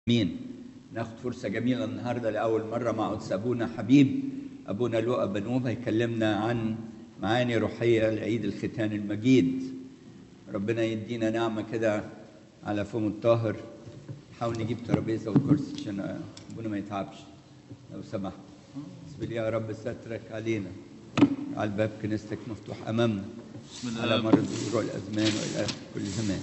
مين ناخد فرصة جميلة النهاردة لأول مرة مع قدس أبونا حبيب أبونا لؤى بنوب هيكلمنا عن معاني روحية لعيد الختان المجيد ربنا يدينا نعمة كده على فم الطاهر نحاول نجيب ترابيزة وكرسي عشان أبونا ما يتعبش لو سمحت بسم الله يا رب سترك علينا على الباب كنيستك مفتوح أمامنا بسم الله على مر الدهور والأزمان وإلى كل زمان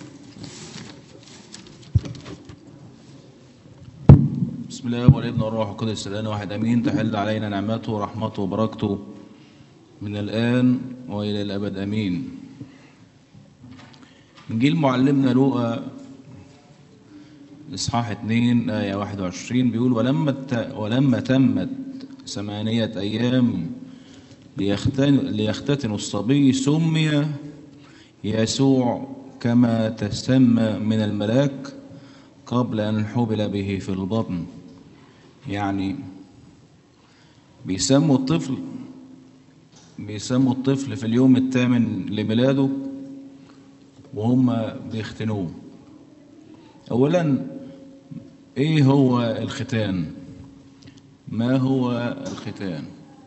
بسم الله والابن والروح القدس الان واحد امين تحل علينا نعمته ورحمته وبركته من الان والى الابد امين انجيل معلمنا لوقا اصحاح 2 ايه 21 بيقول ولما الت... ولما تمت ثمانيه ايام ليختن... ليختتن الصبي سمي يسوع كما تسمى من الملاك قبل أن حبل به في البطن يعني بيسموا الطفل بيسموا الطفل في اليوم الثامن لميلاده وهم بيختنوه أولا إيه هو الختان ما هو الختان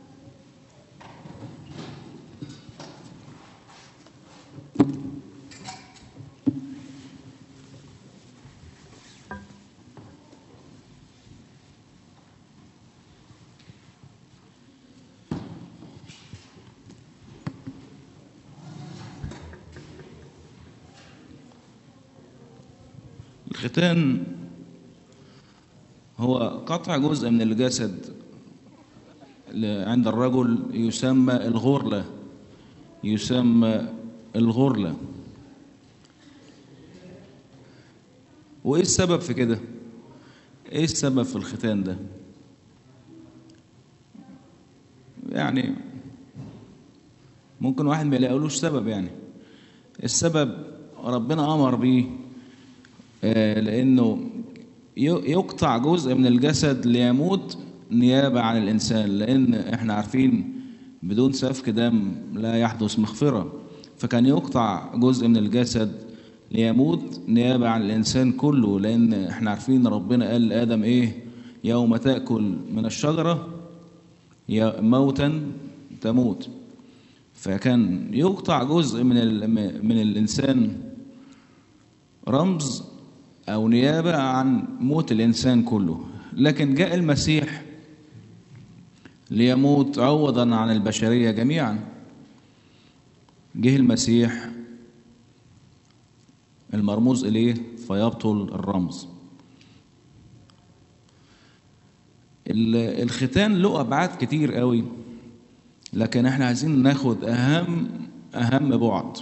الختان هو قطع جزء من الجسد عند الرجل يسمى الغرلة يسمى الغرلة وإيه السبب في كده؟ إيه السبب في الختان ده؟ يعني ممكن واحد ما يلاقيلوش سبب يعني السبب ربنا أمر بيه لأنه يقطع جزء من الجسد ليموت نيابة عن الإنسان لأن إحنا عارفين بدون سفك دم لا يحدث مغفرة فكان يقطع جزء من الجسد ليموت نيابة عن الإنسان كله لأن إحنا عارفين ربنا قال لآدم إيه يوم تأكل من الشجرة موتا تموت فكان يقطع جزء من من الإنسان رمز أو نيابة عن موت الإنسان كله لكن جاء المسيح ليموت عوضا عن البشرية جميعا جه المسيح المرموز إليه فيبطل الرمز الختان له أبعاد كتير قوي لكن احنا عايزين ناخد أهم أهم بعد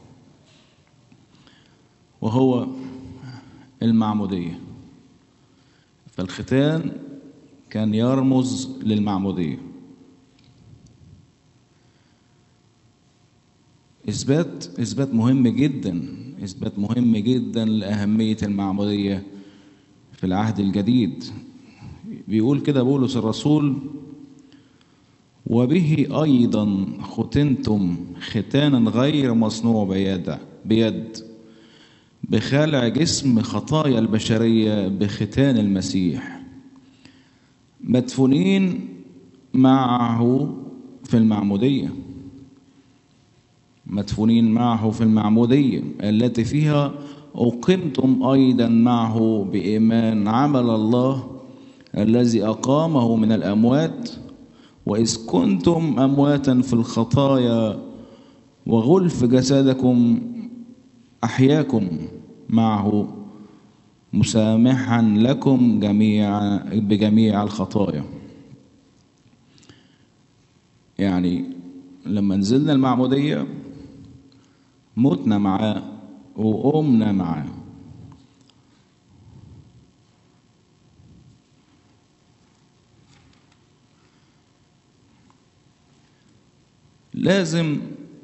وهو المعمودية فالختان كان يرمز للمعمودية إثبات إثبات مهم جدا إثبات مهم جدا لأهمية المعمودية في العهد الجديد بيقول كده بولس الرسول وبه أيضا ختنتم ختانا غير مصنوع بيد بيد بخلع جسم خطايا البشرية بختان المسيح مدفونين معه في المعمودية مدفونين معه في المعمودية التي فيها أقمتم أيضا معه بإيمان عمل الله الذي أقامه من الأموات وإذ كنتم أمواتا في الخطايا وغلف جسدكم أحياكم معه مسامحا لكم جميع بجميع الخطايا يعني لما نزلنا المعمودية متنا معاه وقمنا معاه لازم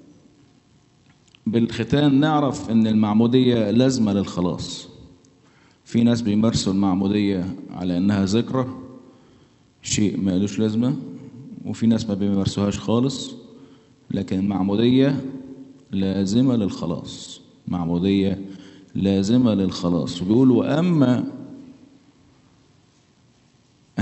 بالختان نعرف ان المعمودية لازمة للخلاص في ناس بيمارسوا المعمودية على انها ذكرى شيء ما لوش لازمة وفي ناس ما بيمارسوهاش خالص لكن المعمودية لازمة للخلاص معمودية لازمة للخلاص وبيقول وأما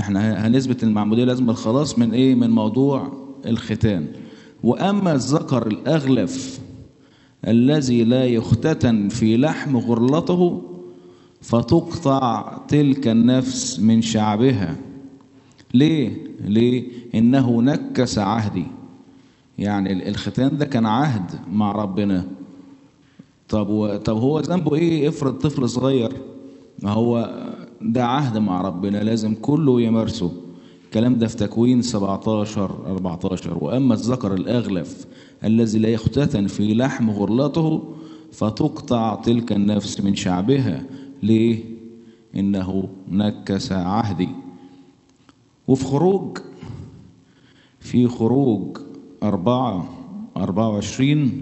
احنا هنثبت المعمودية لازم الخلاص من ايه من موضوع الختان واما الذكر الاغلف الذي لا يختتن في لحم غرلته فتقطع تلك النفس من شعبها ليه ليه انه نكس عهدي يعني الختان ده كان عهد مع ربنا طب و... طب هو ذنبه ايه افرض طفل صغير ما هو ده عهد مع ربنا لازم كله يمارسه الكلام ده في تكوين 17 14 واما الذكر الاغلف الذي لا يختتن في لحم غرلته فتقطع تلك النفس من شعبها ليه انه نكس عهدي وفي خروج في خروج أربعة أربعة وعشرين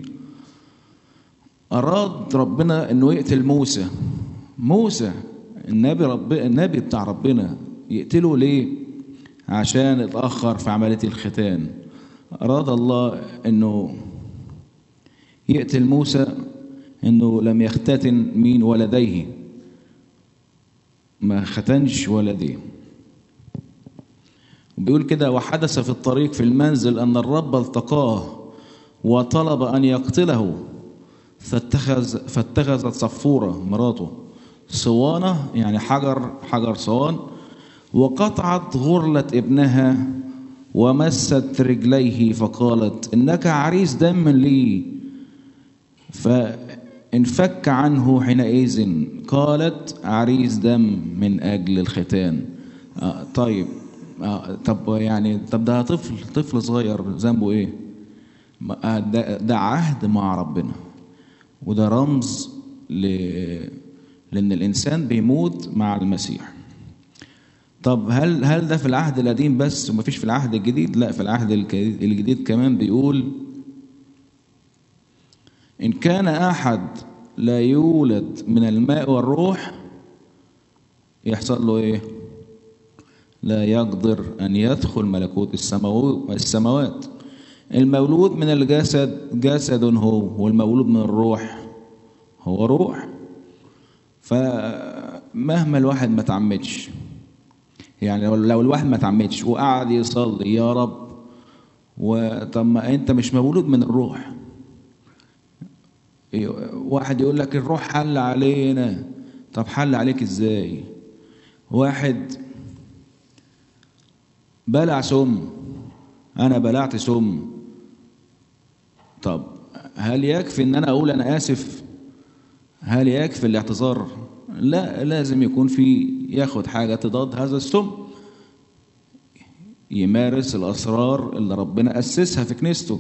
أراد ربنا إنه يقتل موسى موسى النبي رب النبي بتاع ربنا يقتله ليه؟ عشان اتأخر في عملية الختان أراد الله إنه يقتل موسى إنه لم يختتن مين ولديه ما ختنش ولديه بيقول كده وحدث في الطريق في المنزل أن الرب التقاه وطلب أن يقتله فاتخذ فاتخذت صفورة مراته صوانة يعني حجر حجر صوان وقطعت غرلة ابنها ومست رجليه فقالت إنك عريس دم لي فانفك عنه حينئذ قالت عريس دم من أجل الختان آه طيب آه طب يعني طب ده طفل طفل صغير ذنبه ايه آه ده, ده عهد مع ربنا وده رمز ل... لان الانسان بيموت مع المسيح طب هل هل ده في العهد القديم بس وما فيش في العهد الجديد لا في العهد الجديد كمان بيقول ان كان احد لا يولد من الماء والروح يحصل له ايه لا يقدر أن يدخل ملكوت السماوات المولود من الجسد جسد هو والمولود من الروح هو روح فمهما الواحد ما تعمدش يعني لو الواحد ما تعمدش وقعد يصلي يا رب وطب ما انت مش مولود من الروح واحد يقول لك الروح حل علينا طب حل عليك ازاي واحد بلع سم انا بلعت سم طب هل يكفي ان انا اقول انا اسف هل يكفي الاعتذار لا لازم يكون في ياخد حاجه تضاد هذا السم يمارس الاسرار اللي ربنا اسسها في كنيسته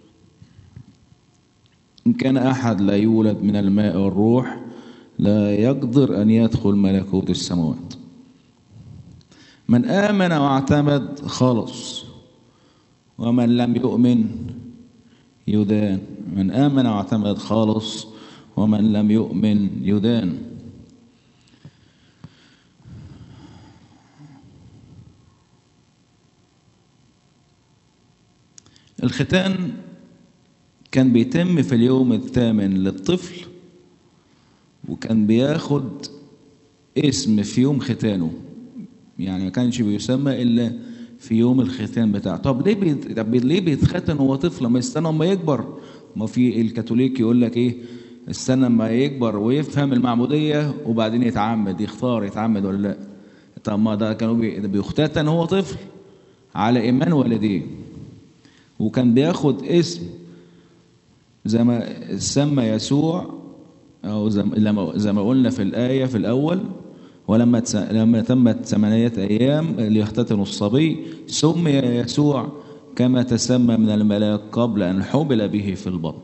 ان كان احد لا يولد من الماء والروح لا يقدر ان يدخل ملكوت السماوات من آمن واعتمد خلص ومن لم يؤمن يدان من آمن واعتمد خالص ومن لم يؤمن يدان الختان كان بيتم في اليوم الثامن للطفل وكان بياخد اسم في يوم ختانه يعني ما كانش بيسمى الا في يوم الختان بتاعه طب ليه بيت... طب ليه بيتختن وهو طفل ما يستنى اما يكبر ما في الكاثوليك يقول لك ايه استنى اما يكبر ويفهم المعموديه وبعدين يتعمد يختار يتعمد ولا لا طب ما ده كانوا بي... ده بيختتن وهو طفل على ايمان والديه وكان بياخد اسم زي ما سمى يسوع او زي ما زي ما قلنا في الايه في الاول ولما لما تمت ثمانية أيام ليختتنوا الصبي سمي يسوع كما تسمى من الملاك قبل أن حبل به في البطن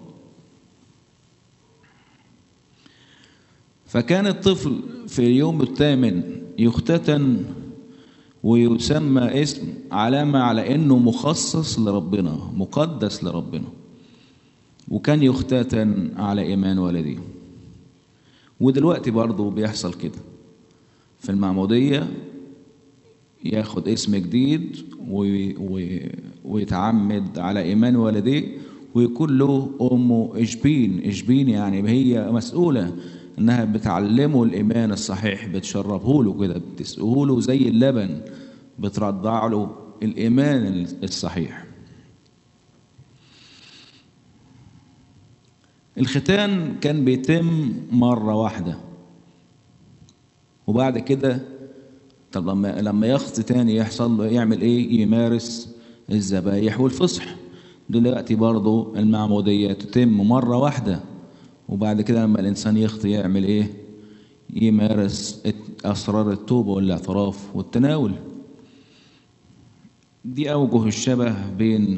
فكان الطفل في اليوم الثامن يختتن ويسمى اسم علامة على أنه مخصص لربنا مقدس لربنا وكان يختتن على إيمان والديه ودلوقتي برضه بيحصل كده في المعمودية ياخد اسم جديد وي وي ويتعمد على إيمان والديه ويكون له أمه إشبين إشبين يعني هي مسؤولة إنها بتعلمه الإيمان الصحيح بتشربه له كده بتسقه له زي اللبن بترضع له الإيمان الصحيح الختان كان بيتم مرة واحدة وبعد كده طب لما لما يخط تاني يحصل له يعمل ايه يمارس الذبايح والفصح دلوقتي برضه المعمودية تتم مرة واحدة وبعد كده لما الإنسان يخطي يعمل ايه يمارس أسرار التوبة والاعتراف والتناول دي أوجه الشبه بين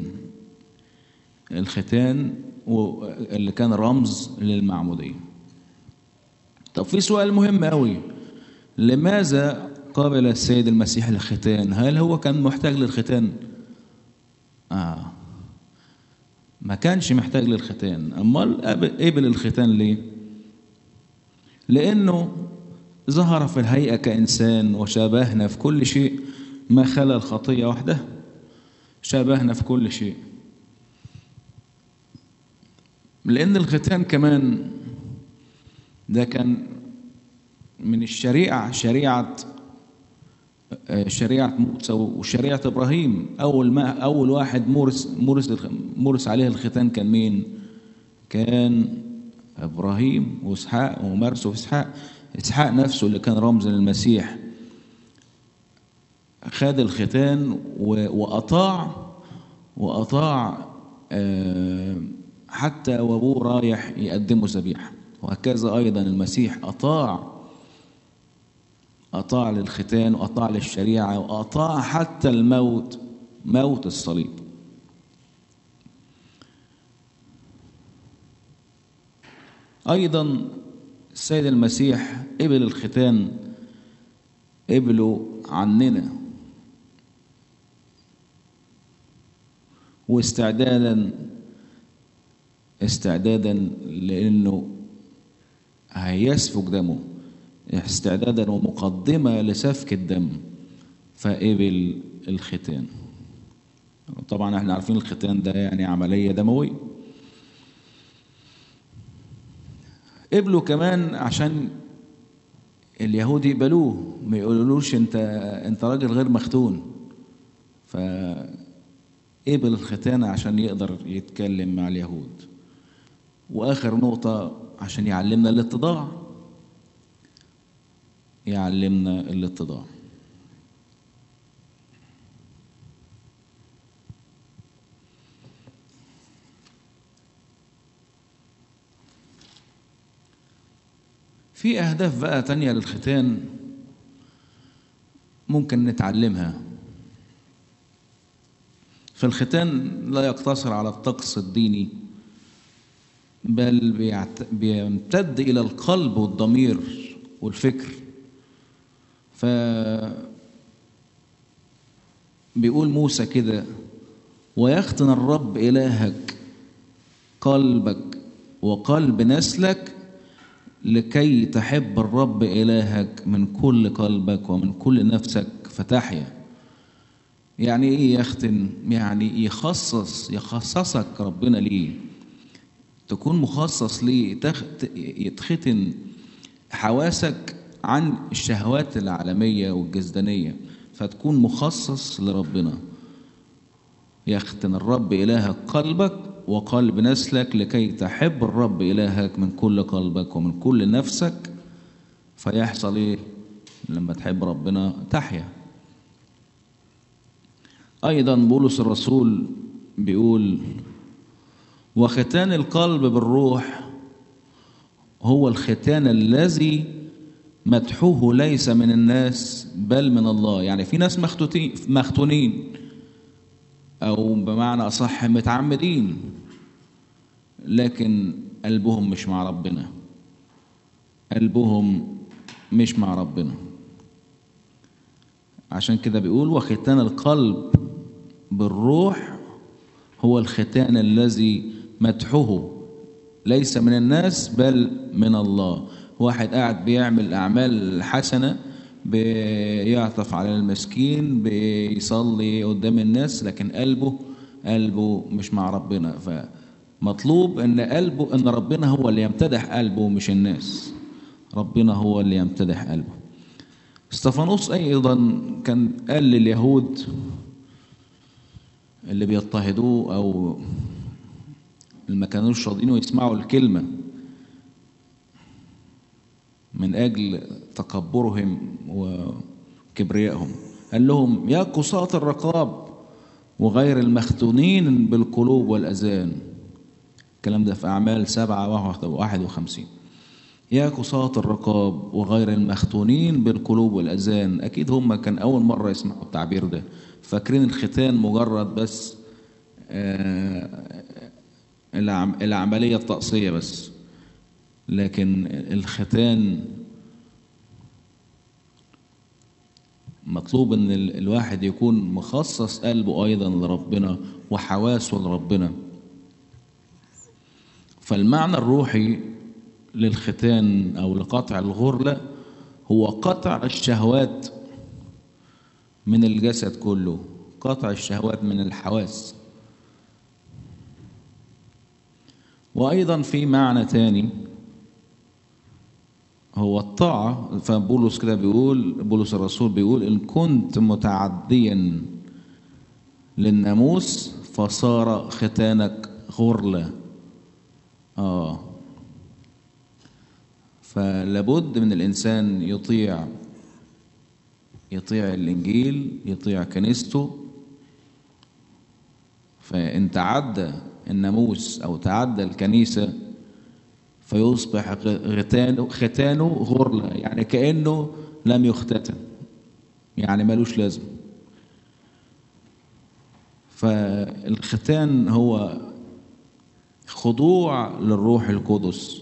الختان اللي كان رمز للمعمودية طب في سؤال مهم قوي لماذا قابل السيد المسيح الختان هل هو كان محتاج للختان آه ما كانش محتاج للختان امال قبل الختان ليه لانه ظهر في الهيئه كانسان وشابهنا في كل شيء ما خلا الخطيه وحده شابهنا في كل شيء لان الختان كمان ده كان من الشريعه شريعه شريعة موسى وشريعة إبراهيم أول ما أول واحد مورس مورس مورس عليه الختان كان مين؟ كان إبراهيم وإسحاق ومارسه في إسحاق إسحاق نفسه اللي كان رمز للمسيح خد الختان وأطاع وأطاع حتى وأبوه رايح يقدمه ذبيحة وهكذا أيضا المسيح أطاع أطاع للختان وأطاع للشريعة وأطاع حتى الموت موت الصليب أيضا السيد المسيح قبل الختان قبله عننا واستعدادا استعدادا لأنه هيسفك دمه استعدادا ومقدمة لسفك الدم فقبل الختان طبعا احنا عارفين الختان ده يعني عملية دموية قبلوا كمان عشان اليهود يقبلوه ما يقولولوش انت انت راجل غير مختون فقبل الختان عشان يقدر يتكلم مع اليهود واخر نقطة عشان يعلمنا الاتضاع يعلمنا الاتضاع في أهداف بقى تانية للختان ممكن نتعلمها فالختان لا يقتصر على الطقس الديني بل بيمتد إلى القلب والضمير والفكر ف بيقول موسى كده ويختن الرب إلهك قلبك وقلب نسلك لكي تحب الرب إلهك من كل قلبك ومن كل نفسك فتحيا يعني ايه يختن يعني يخصص يخصصك ربنا ليه تكون مخصص ليه يتختن حواسك عن الشهوات العالمية والجسدانية فتكون مخصص لربنا يختن الرب إلهك قلبك وقلب نسلك لكي تحب الرب إلهك من كل قلبك ومن كل نفسك فيحصل إيه لما تحب ربنا تحيا أيضا بولس الرسول بيقول وختان القلب بالروح هو الختان الذي مدحوه ليس من الناس بل من الله يعني في ناس مختونين مختونين او بمعنى اصح متعمدين لكن قلبهم مش مع ربنا قلبهم مش مع ربنا عشان كده بيقول وختان القلب بالروح هو الختان الذي مدحه ليس من الناس بل من الله واحد قاعد بيعمل أعمال حسنة بيعطف على المسكين بيصلي قدام الناس لكن قلبه قلبه مش مع ربنا فمطلوب ان قلبه ان ربنا هو اللي يمتدح قلبه مش الناس ربنا هو اللي يمتدح قلبه استفانوس أيضا كان قال لليهود اللي بيضطهدوه أو اللي ما كانوش راضيين يسمعوا الكلمة من أجل تكبرهم وكبريائهم قال لهم يا قصاة الرقاب وغير المختونين بالقلوب والأذان الكلام ده في أعمال سبعة واحد وخمسين يا قصاة الرقاب وغير المختونين بالقلوب والأذان أكيد هم كان أول مرة يسمعوا التعبير ده فاكرين الختان مجرد بس آه العملية الطقسية بس لكن الختان مطلوب ان الواحد يكون مخصص قلبه ايضا لربنا وحواسه لربنا فالمعنى الروحي للختان او لقطع الغرله هو قطع الشهوات من الجسد كله قطع الشهوات من الحواس وايضا في معنى تاني هو الطاعة فبولس كده بيقول بولس الرسول بيقول إن كنت متعديا للناموس فصار ختانك غرلة آه فلابد من الإنسان يطيع يطيع الإنجيل يطيع كنيسته فإن تعدى الناموس أو تعدى الكنيسة فيصبح ختانه ختانه غرلة يعني كأنه لم يختتن يعني ملوش لازم فالختان هو خضوع للروح القدس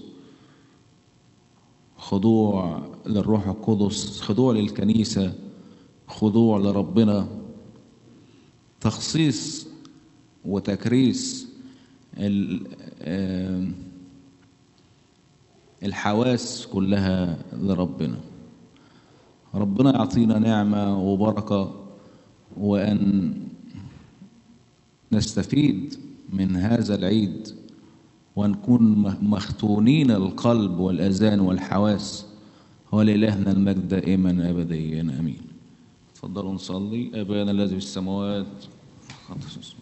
خضوع للروح القدس خضوع للكنيسة خضوع لربنا تخصيص وتكريس الحواس كلها لربنا ربنا يعطينا نعمة وبركة وأن نستفيد من هذا العيد ونكون مختونين القلب والأذان والحواس ولإلهنا المجد دائما أبديا آمين تفضلوا نصلي أبانا الذي في السماوات قدس اسمك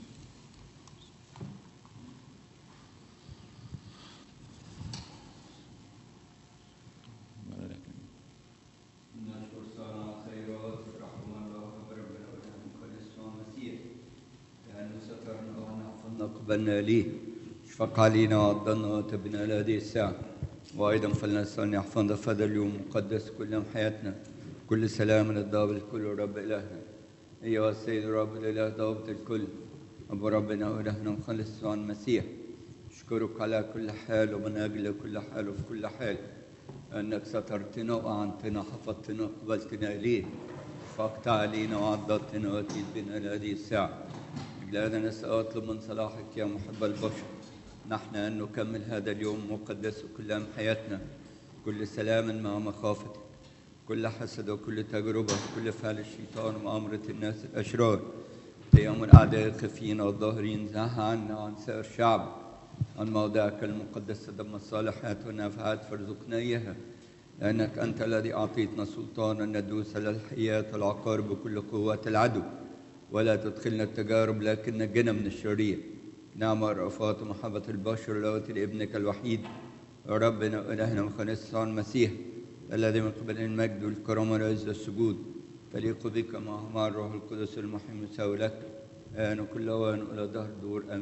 أقبلنا ليه اشفق علينا وعضنا وتبنا لهذه الساعة وأيضا فلنسأل أن يحفظنا في هذا اليوم مقدس كل يوم حياتنا كل سلام الضابط الكل رب إلهنا أيها السيد رب الإله ضابط الكل أبو ربنا وإلهنا مخلص عن المسيح أشكرك على كل حال ومن أجل كل حال وفي كل حال أنك سترتنا وأعنتنا حفظتنا قبلتنا إليه شفقت علينا وعضدتنا وأتيت بنا لهذه الساعة هذا نسأل أطلب من صلاحك يا محب البشر نحن أن نكمل هذا اليوم مقدس كل أيام حياتنا كل سلام مع مخافتك كل حسد وكل تجربة كل فعل الشيطان ومؤامرة الناس الأشرار تيام الأعداء الخفيين والظاهرين زها عنا وعن سائر الشعب عن موضعك المقدس دم الصالحات والنافعات فارزقنا إياها لأنك أنت الذي أعطيتنا سلطانا ندوس على الحياة والعقارب بكل قوات العدو ولا تدخلنا التجارب لكن نجنا من الشرير نعم رأفات ومحبة البشر لوت لابنك الوحيد ربنا إلهنا مخلص المسيح الذي من قبل المجد والكرم والعز والسجود تليق بك مع الروح القدس المحيي المساوي لك آن كل وان إلى دهر دور آمين